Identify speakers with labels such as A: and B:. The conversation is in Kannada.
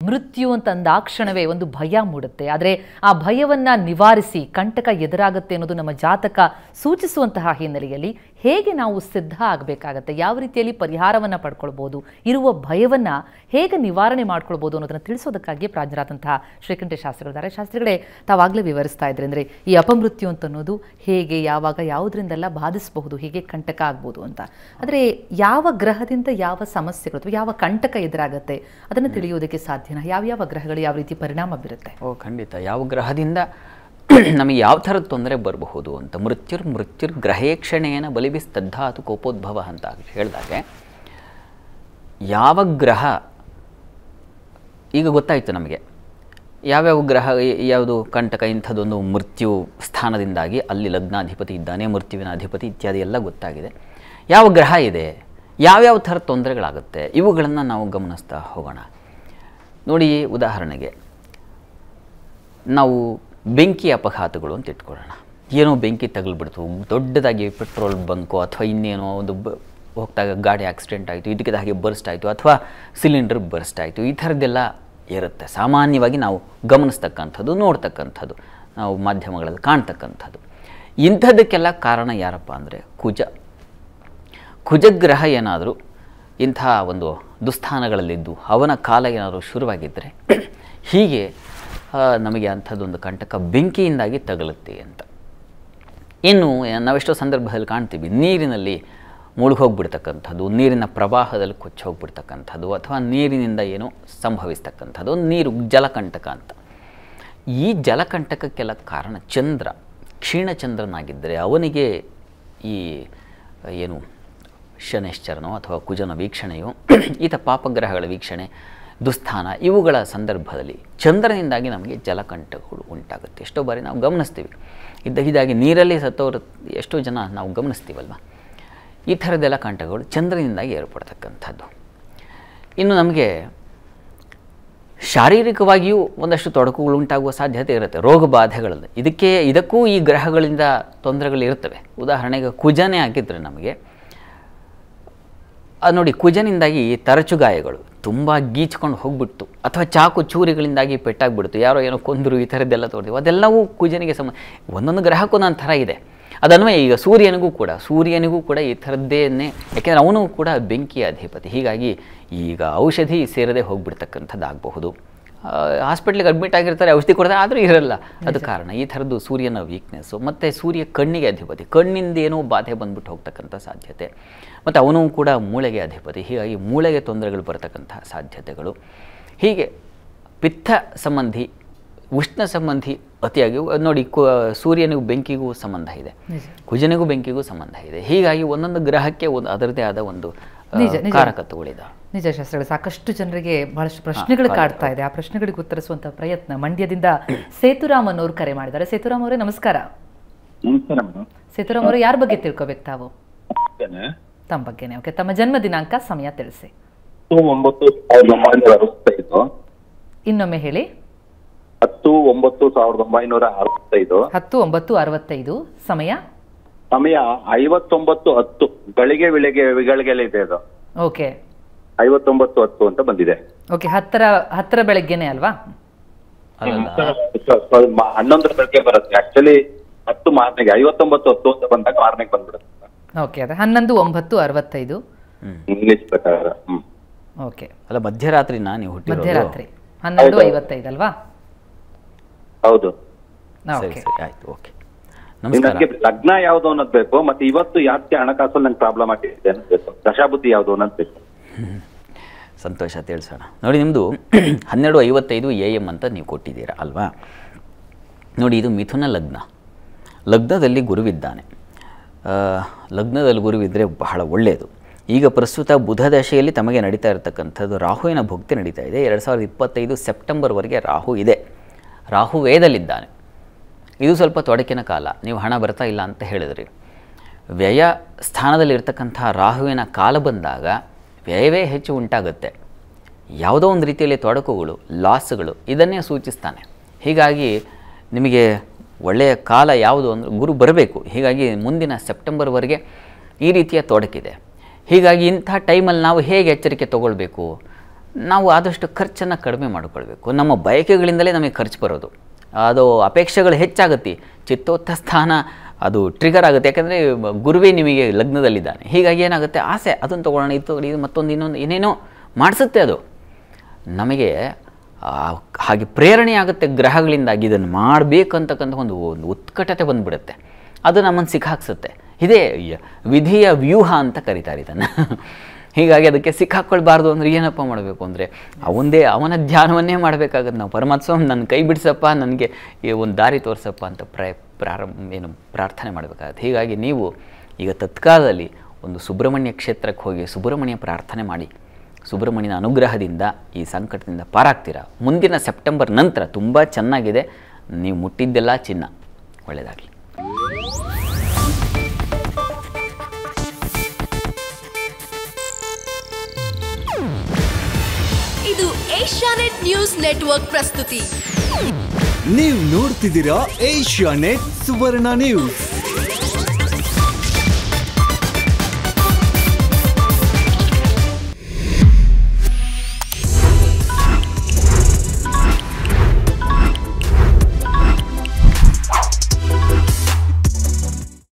A: ಮೃತ್ಯು ಅಂತ ಅಂದಾಕ್ಷಣವೇ ಒಂದು ಭಯ ಮೂಡುತ್ತೆ ಆದರೆ ಆ ಭಯವನ್ನ ನಿವಾರಿಸಿ ಕಂಟಕ ಎದುರಾಗುತ್ತೆ ಅನ್ನೋದು ನಮ್ಮ ಜಾತಕ ಸೂಚಿಸುವಂತಹ ಹಿನ್ನೆಲೆಯಲ್ಲಿ ಹೇಗೆ ನಾವು ಸಿದ್ಧ ಆಗಬೇಕಾಗತ್ತೆ ಯಾವ ರೀತಿಯಲ್ಲಿ ಪರಿಹಾರವನ್ನ ಪಡ್ಕೊಳ್ಬೋದು ಇರುವ ಭಯವನ್ನ ಹೇಗೆ ನಿವಾರಣೆ ಮಾಡ್ಕೊಳ್ಬೋದು ಅನ್ನೋದನ್ನ ತಿಳಿಸೋದಕ್ಕಾಗಿ ಪ್ರಾಜ್ಞರಾದಂತಹ ಶ್ರೀಕಂಠ ಶಾಸ್ತ್ರಿಗಳಿದ್ದಾರೆ ಶಾಸ್ತ್ರಿಗಳೇ ತಾವಾಗಲೇ ವಿವರಿಸ್ತಾ ಇದ್ರೆ ಅಂದ್ರೆ ಈ ಅಪಮೃತ್ಯು ಅಂತ ಅನ್ನೋದು ಹೇಗೆ ಯಾವಾಗ ಯಾವುದರಿಂದೆಲ್ಲ ಬಾಧಿಸಬಹುದು ಹೀಗೆ ಕಂಟಕ ಆಗ್ಬೋದು ಅಂತ ಆದರೆ ಯಾವ ಗ್ರಹದಿಂದ ಯಾವ ಸಮಸ್ಯೆಗಳು ಅಥವಾ ಯಾವ ಕಂಟಕ ಎದುರಾಗತ್ತೆ ಅದನ್ನು ತಿಳಿಯೋದಕ್ಕೆ ಸಾಧ್ಯನಾ ಯಾವ್ಯಾವ ಗ್ರಹಗಳು ಯಾವ ರೀತಿ ಪರಿಣಾಮ ಬೀರುತ್ತೆ
B: ಓ ಖಂಡಿತ ಯಾವ ಗ್ರಹದಿಂದ ನಮಗೆ ಯಾವ ಥರದ ತೊಂದರೆ ಬರಬಹುದು ಅಂತ ಮೃತ್ಯುರ್ ಮೃತ್ಯುರ್ ಗ್ರಹೇಕ್ಷಣೆಯನ ಬಲಿಬಿಸ್ತದ್ಧಾತು ಕೋಪೋದ್ಭವ ಅಂತ ಹೇಳಿದಾಗೆ ಯಾವ ಗ್ರಹ ಈಗ ಗೊತ್ತಾಯಿತು ನಮಗೆ ಯಾವ್ಯಾವ ಗ್ರಹ ಯ- ಯಾವುದು ಕಂಟಕ ಇಂಥದ್ದೊಂದು ಮೃತ್ಯು ಸ್ಥಾನದಿಂದಾಗಿ ಅಲ್ಲಿ ಲಗ್ನಾಧಿಪತಿ ಇದ್ದಾನೆ ಮೃತ್ಯುವಿನ ಅಧಿಪತಿ ಇತ್ಯಾದಿ ಎಲ್ಲ ಗೊತ್ತಾಗಿದೆ ಯಾವ ಗ್ರಹ ಇದೆ ಯಾವ್ಯಾವ ಥರ ತೊಂದರೆಗಳಾಗುತ್ತೆ ಇವುಗಳನ್ನು ನಾವು ಗಮನಿಸ್ತಾ ಹೋಗೋಣ ನೋಡಿ ಉದಾಹರಣೆಗೆ ನಾವು ಬೆಂಕಿ ಅಪಘಾತಗಳು ಅಂತ ಇಟ್ಕೊಳ್ಳೋಣ ಏನೋ ಬೆಂಕಿ ತಗಲ್ಬಿಡ್ತು ದೊಡ್ಡದಾಗಿ ಪೆಟ್ರೋಲ್ ಬಂಕೋ ಅಥವಾ ಇನ್ನೇನೋ ಒಂದು ಬ ಹೋಗ್ದಾಗ ಗಾಡಿ ಆಕ್ಸಿಡೆಂಟ್ ಆಯಿತು ಇದಕ್ಕಿದ ಹಾಗೆ ಬರ್ಸ್ಟ್ ಆಯಿತು ಅಥವಾ ಸಿಲಿಂಡರ್ ಬರ್ಸ್ಟ್ ಆಯಿತು ಈ ಥರದ್ದೆಲ್ಲ ಇರುತ್ತೆ ಸಾಮಾನ್ಯವಾಗಿ ನಾವು ಗಮನಿಸ್ತಕ್ಕಂಥದ್ದು ನೋಡ್ತಕ್ಕಂಥದ್ದು ನಾವು ಮಾಧ್ಯಮಗಳಲ್ಲಿ ಕಾಣ್ತಕ್ಕಂಥದ್ದು ಇಂಥದ್ದಕ್ಕೆಲ್ಲ ಕಾರಣ ಯಾರಪ್ಪ ಅಂದರೆ ಕುಜ ಕುಜಗ್ರಹ ಏನಾದರೂ ಇಂಥ ಒಂದು ದುಸ್ಥಾನಗಳಲ್ಲಿದ್ದು ಅವನ ಕಾಲ ಏನಾದರೂ ಶುರುವಾಗಿದ್ದರೆ ಹೀಗೆ ಆ, ನಮಗೆ ಅಂಥದ್ದೊಂದು ಕಂಟಕ ಬೆಂಕಿಯಿಂದಾಗಿ ತಗಲುತ್ತೆ ಅಂತ ಇನ್ನು ನಾವೆಷ್ಟೋ ಸಂದರ್ಭದಲ್ಲಿ ಕಾಣ್ತೀವಿ ನೀರಿನಲ್ಲಿ ಮುಳುಗೋಗ್ಬಿಡ್ತಕ್ಕಂಥದ್ದು ನೀರಿನ ಪ್ರವಾಹದಲ್ಲಿ ಕೊಚ್ಚಿ ಹೋಗ್ಬಿಡ್ತಕ್ಕಂಥದ್ದು ಅಥವಾ ನೀರಿನಿಂದ ಏನೋ ಸಂಭವಿಸ್ತಕ್ಕಂಥದ್ದು ಒಂದು ನೀರು ಜಲಕಂಟಕ ಅಂತ ಈ ಜಲಕಂಟಕಕ್ಕೆಲ್ಲ ಕಾರಣ ಚಂದ್ರ ಕ್ಷೀಣಚಂದ್ರನಾಗಿದ್ದರೆ ಅವನಿಗೆ ಈ ಏನು ಶನೈಶ್ಚರನೋ ಅಥವಾ ಕುಜನ ವೀಕ್ಷಣೆಯೋ ಈತ ಪಾಪಗ್ರಹಗಳ ವೀಕ್ಷಣೆ ದುಸ್ಥಾನ ಇವುಗಳ ಸಂದರ್ಭದಲ್ಲಿ ಚಂದ್ರನಿಂದಾಗಿ ನಮಗೆ ಜಲಕಂಟಕಗಳು ಉಂಟಾಗುತ್ತೆ ಎಷ್ಟೋ ಬಾರಿ ನಾವು ಗಮನಿಸ್ತೀವಿ ಇದ್ದಕ್ಕಿದ್ದಾಗಿ ನೀರಲ್ಲಿ ಸತ್ತವರು ಎಷ್ಟೋ ಜನ ನಾವು ಗಮನಿಸ್ತೀವಲ್ವ ಈ ಥರದ್ದೆಲ್ಲ ಕಂಟಕಗಳು ಚಂದ್ರನಿಂದಾಗಿ ಏರ್ಪಡ್ತಕ್ಕಂಥದ್ದು ಇನ್ನು ನಮಗೆ ಶಾರೀರಿಕವಾಗಿಯೂ ಒಂದಷ್ಟು ತೊಡಕುಗಳು ಉಂಟಾಗುವ ಸಾಧ್ಯತೆ ಇರುತ್ತೆ ರೋಗ ಬಾಧೆಗಳಲ್ಲಿ ಇದಕ್ಕೆ ಇದಕ್ಕೂ ಈ ಗ್ರಹಗಳಿಂದ ತೊಂದರೆಗಳು ಇರ್ತವೆ ಉದಾಹರಣೆಗೆ ಕುಜನೇ ಆಗಿದ್ದರೆ ನಮಗೆ ಅದು ನೋಡಿ ಕುಜನಿಂದಾಗಿ ತರಚು ಗಾಯಗಳು ತುಂಬ ಗೀಚ್ಕೊಂಡು ಹೋಗ್ಬಿಡ್ತು ಅಥವಾ ಚಾಕು ಚೂರಿಗಳಿಂದಾಗಿ ಪೆಟ್ಟಾಗ್ಬಿಡ್ತು ಯಾರೋ ಏನೋ ಕೊಂದರು ಈ ಥರದ್ದೆಲ್ಲ ತೋರಿದ್ವಿ ಅದೆಲ್ಲವೂ ಕುಜನಿಗೆ ಸಮ ಒಂದೊಂದು ಗ್ರಹಕ್ಕೂ ಒಂದೊಂದು ಥರ ಇದೆ ಅದನ್ವಯ ಈಗ ಸೂರ್ಯನಿಗೂ ಕೂಡ ಸೂರ್ಯನಿಗೂ ಕೂಡ ಈ ಥರದ್ದೇನೆ ಯಾಕೆಂದರೆ ಅವನು ಕೂಡ ಬೆಂಕಿಯ ಅಧಿಪತಿ ಹೀಗಾಗಿ ಈಗ ಔಷಧಿ ಸೇರದೆ ಹೋಗ್ಬಿಡ್ತಕ್ಕಂಥದ್ದಾಗಬಹುದು ಹಾಸ್ಪಿಟ್ಲಿಗೆ ಅಡ್ಮಿಟ್ ಆಗಿರ್ತಾರೆ ಔಷಧಿ ಕೊಡ್ತಾರೆ ಆದರೂ ಇರಲ್ಲ ಅದು ಕಾರಣ ಈ ಥರದ್ದು ಸೂರ್ಯನ ವೀಕ್ನೆಸ್ಸು ಮತ್ತು ಸೂರ್ಯ ಕಣ್ಣಿಗೆ ಅಧಿಪತಿ ಕಣ್ಣಿಂದ ಏನೋ ಬಾಧೆ ಬಂದ್ಬಿಟ್ಟು ಹೋಗ್ತಕ್ಕಂಥ ಸಾಧ್ಯತೆ ಮತ್ತು ಅವನು ಕೂಡ ಮೂಳೆಗೆ ಅಧಿಪತಿ ಹೀಗಾಗಿ ಮೂಳೆಗೆ ತೊಂದರೆಗಳು ಬರತಕ್ಕಂಥ ಸಾಧ್ಯತೆಗಳು ಹೀಗೆ ಪಿತ್ತ ಸಂಬಂಧಿ ಉಷ್ಣ ಸಂಬಂಧಿ ಅತಿಯಾಗಿ ನೋಡಿ ಕು ಸೂರ್ಯನಿಗೂ ಬೆಂಕಿಗೂ ಸಂಬಂಧ ಇದೆ
A: ನಿಜ
B: ಕುಜನಿಗೂ ಬೆಂಕಿಗೂ ಸಂಬಂಧ ಇದೆ ಹೀಗಾಗಿ ಒಂದೊಂದು ಗ್ರಹಕ್ಕೆ ಒಂದು ಅದರದೇ ಆದ ಒಂದು ಆ,
A: ನಿಜ, ನಿಜ.
B: ಕಾರಕತ್ವಗಳಿದೆ
A: ನಿಜ ಶಾಸ್ತ್ರಗಳು ಸಾಕಷ್ಟು ಜನರಿಗೆ ಬಹಳಷ್ಟು ಪ್ರಶ್ನೆಗಳು ಕಾಡ್ತಾ ಇದೆ ಆ ಪ್ರಶ್ನೆಗಳಿಗೆ ಉತ್ತರಿಸುವಂತ ಪ್ರಯತ್ನ ಮಂಡ್ಯದಿಂದ ಸೇತುರಾಮ್ ಅನ್ನೋರು ಕರೆ ಮಾಡಿದ್ದಾರೆ ಸೇತುರಾಮ್ ಅವರೇ ನಮಸ್ಕಾರ
C: ನಮಸ್ಕಾರ ಮೇಡಮ್
A: ಸೇತುರಾಮ್ ಅವರು ಯಾರ ಬಗ್ಗೆ ತಿಳ್ಕೊಬೇಕು ತಾವು
C: ಇದ್ದೇನೆ.
A: ತಮ್ಮ ಬಗ್ಗೆನೇ ಓಕೆ ತಮ್ಮ ಜನ್ಮ ದಿನಾಂಕ ಸಮಯ ತಿಳಿಸಿ
C: ಹತ್ತು ಒಂಬತ್ತು ಸಾವಿರದ ಒಂಬೈನೂರ ಅರವತ್ತೈದು
A: ಇನ್ನೊಮ್ಮೆ ಹೇಳಿ
C: ಹತ್ತು ಒಂಬತ್ತು ಸಾವಿರದ ಒಂಬೈನೂರ ಅರವತ್ತೈದು
A: ಹತ್ತು ಒಂಬತ್ತು ಅರವತ್ತೈದು ಸಮಯ
C: ಸಮಯ ಐವತ್ತೊಂಬತ್ತು ಹತ್ತು ಗಳಿಗೆ ವಿಳಿಗೆ ವಿಗಳಿಗೆಲ್ಲ ಇದೆ ಅದು
A: ಓಕೆ
C: ಐವತ್ತೊಂಬತ್ತು ಹತ್ತು ಅಂತ ಬಂದಿದೆ
A: ಓಕೆ ಹತ್ತರ ಹತ್ತರ ಬೆಳಗ್ಗೆನೆ ಅಲ್ವಾ
B: ಅಲ್ಲಲ್ಲ
C: ಸ್ವ- ಸ್ವ- ಮ- ಹನ್ನೊಂದರ ಬೆಳಗ್ಗೆ ಬರುತ್ತೆ ಆಕ್ಚುಲಿ ಹತ್ತು ಮಾರನೆಗೆ ಐವತ್ತೊಂಬತ್ತು ಹತ್ತು ಅಂತ ಬಂದಾಗ ಮಾರನೆಗೆ ಬಂದ್ಬಿಡುತ್ತೆ
A: ಓಕೆ ಅದೇ ಹನ್ನೊಂದು ಒಂಬತ್ತು ಅರವತ್ತೈದು
C: ಇಂಗ್ಲಿಷ್ ಪ್ರಕಾರ ಹ್ಮ್
A: ಓಕೆ
B: ಅಲ್ಲ ಮಧ್ಯರಾತ್ರಿನ ನೀವು ಹುಟ್ಟಿರೋದು
A: ಮಧ್ಯರಾತ್ರಿ ಹನ್ನೊಂದು
C: ಹೌದು.
A: ಐವತ್ತೈದು ಅಲ್ವಾ
C: ಹೌದು
B: ಸರಿ
A: ಓಕೆ
B: ಸರಿ ಆಯ್ತು ಓಕೆ ನಮಸ್ಕಾರ
C: ನನಗೆ ಲಗ್ನ ಯಾವ್ದು ಅನ್ನೋದು ಬೇಕು ಮತ್ತೆ ಇವತ್ತು ಯಾಕೆ ಹಣಕಾಸಲ್ಲಿ ನಂಗೆ ಪ್ರಾಬ್ಲಮ್ ಆಗಿದೆ ಅನ್ನೋದು ಬೇಕು ದಶಾಬುದ್ಧಿ ಯಾವ್ದು ಅನ್ನೋದು ಬೇಕು
B: ಸಂತೋಷ ತಿಳಿಸೋಣ ನೋಡಿ ನಿಮ್ಮದು ಹನ್ನೆರಡು ಐವತ್ತೈದು ಎ ಎಮ್ ಅಂತ ನೀವು ಕೊಟ್ಟಿದ್ದೀರಾ ಅಲ್ವಾ ನೋಡಿ ಇದು ಮಿಥುನ ಲಗ್ನ ಲಗ್ನದಲ್ಲಿ ಗುರುವಿದ್ದಾನೆ ಆ, ಲಗ್ನದಲ್ಲಿ ಗುರುವಿದ್ದರೆ ಬಹಳ ಒಳ್ಳೆಯದು ಈಗ ಪ್ರಸ್ತುತ ಬುಧ ದಶೆಯಲ್ಲಿ ತಮಗೆ ನಡೀತಾ ಇರತಕ್ಕಂಥದ್ದು ರಾಹುವಿನ ಭಕ್ತಿ ನಡೀತಾ ಇದೆ ಎರಡು ಸಾವಿರದ ಇಪ್ಪತ್ತೈದು ಸೆಪ್ಟೆಂಬರ್ವರೆಗೆ ರಾಹು ಇದೆ ರಾಹು ವೇದಲ್ಲಿದ್ದಾನೆ ಇದು ಸ್ವಲ್ಪ ತೊಡಕಿನ ಕಾಲ ನೀವು ಹಣ ಬರ್ತಾ ಇಲ್ಲ ಅಂತ ಹೇಳಿದ್ರಿ ವ್ಯಯ ಸ್ಥಾನದಲ್ಲಿರ್ತಕ್ಕಂಥ ರಾಹುವಿನ ಕಾಲ ಬಂದಾಗ ವ್ಯವೇ ಹೆಚ್ಚು ಉಂಟಾಗುತ್ತೆ ಯಾವುದೋ ಒಂದು ರೀತಿಯಲ್ಲಿ ತೊಡಕುಗಳು ಲಾಸ್ಗಳು ಇದನ್ನೇ ಸೂಚಿಸ್ತಾನೆ ಹೀಗಾಗಿ ನಿಮಗೆ ಒಳ್ಳೆಯ ಕಾಲ ಯಾವುದು ಅಂದರೆ ಗುರು ಬರಬೇಕು ಹೀಗಾಗಿ ಮುಂದಿನ ಸೆಪ್ಟೆಂಬರ್ವರೆಗೆ ಈ ರೀತಿಯ ತೊಡಕಿದೆ ಹೀಗಾಗಿ ಇಂಥ ಟೈಮಲ್ಲಿ ನಾವು ಹೇಗೆ ಎಚ್ಚರಿಕೆ ತಗೊಳ್ಬೇಕು ನಾವು ಆದಷ್ಟು ಖರ್ಚನ್ನು ಕಡಿಮೆ ಮಾಡಿಕೊಳ್ಬೇಕು ನಮ್ಮ ಬಯಕೆಗಳಿಂದಲೇ ನಮಗೆ ಖರ್ಚು ಬರೋದು ಅದು ಅಪೇಕ್ಷೆಗಳು ಹೆಚ್ಚಾಗುತ್ತೆ ಚಿತ್ತೋತ್ತ ಸ್ಥಾನ ಅದು ಟ್ರಿಗರ್ ಆಗುತ್ತೆ ಯಾಕಂದರೆ ಗುರುವೇ ನಿಮಗೆ ಲಗ್ನದಲ್ಲಿದ್ದಾನೆ ಹೀಗಾಗಿ ಏನಾಗುತ್ತೆ ಆಸೆ ಅದನ್ನು ತೊಗೊಳ್ಳೋಣ ಇದು ತಗೊಳ್ಳಿ ಇದು ಮತ್ತೊಂದು ಇನ್ನೊಂದು ಏನೇನೋ ಮಾಡಿಸುತ್ತೆ ಅದು ನಮಗೆ ಆ, ಹಾಗೆ ಪ್ರೇರಣೆ ಆಗುತ್ತೆ ಗ್ರಹಗಳಿಂದಾಗಿ ಇದನ್ನು ಮಾಡಬೇಕಂತಕ್ಕಂಥ ಒಂದು ಒಂದು ಉತ್ಕಟತೆ ಬಂದುಬಿಡುತ್ತೆ ಅದು ನಮ್ಮನ್ನು ಸಿಕ್ಕಾಕ್ಸುತ್ತೆ ಇದೇ ಯ- ವಿಧಿಯ ವ್ಯೂಹ ಅಂತ ಕರೀತಾರೆ ಇದನ್ನು ಹೀಗಾಗಿ ಅದಕ್ಕೆ ಸಿಕ್ಕಾಕ್ಕೊಳ್ಬಾರ್ದು ಅಂದರೆ ಏನಪ್ಪ ಮಾಡಬೇಕು ಅಂದರೆ ಅವಂದೇ ಅವನ ಧ್ಯಾನವನ್ನೇ ಮಾಡಬೇಕಾಗತ್ತೆ ನಾವು ಪರಮಾತ್ಮ ನನ್ನ ಕೈ ಬಿಡಿಸಪ್ಪ ನನಗೆ ಈ ಒಂದು ದಾರಿ ತೋರಿಸಪ್ಪ ಅಂತ ಪ್ರಯ ಪ್ರಾರಂಭ ಏನು ಪ್ರಾರ್ಥನೆ ಮಾಡಬೇಕಾಗತ್ತೆ ಹೀಗಾಗಿ ನೀವು ಈಗ ತತ್ಕಾಲದಲ್ಲಿ ಒಂದು ಸುಬ್ರಹ್ಮಣ್ಯ ಕ್ಷೇತ್ರಕ್ಕೆ ಹೋಗಿ ಸುಬ್ರಹ್ಮಣ್ಯ ಪ್ರಾರ್ಥನೆ ಮಾಡಿ ಸುಬ್ರಹ್ಮಣ್ಯನ ಅನುಗ್ರಹದಿಂದ ಈ ಸಂಕಟದಿಂದ ಪಾರಾಗ್ತೀರಾ ಮುಂದಿನ ಸೆಪ್ಟೆಂಬರ್ ನಂತರ ತುಂಬ ಚೆನ್ನಾಗಿದೆ ನೀವು ಮುಟ್ಟಿದ್ದೆಲ್ಲ ಚಿನ್ನ ಒಳ್ಳೆಯದಾಗಲಿ
D: ಇದು ಏಷ್ಯಾನೆಟ್ ನ್ಯೂಸ್ ನೆಟ್ವರ್ಕ್ ಪ್ರಸ್ತುತಿ
E: ನೀವು ನೋಡ್ತಿದ್ದೀರಾ ಏಷ್ಯಾ ನೆಟ್ ಸುವರ್ಣ ನ್ಯೂಸ್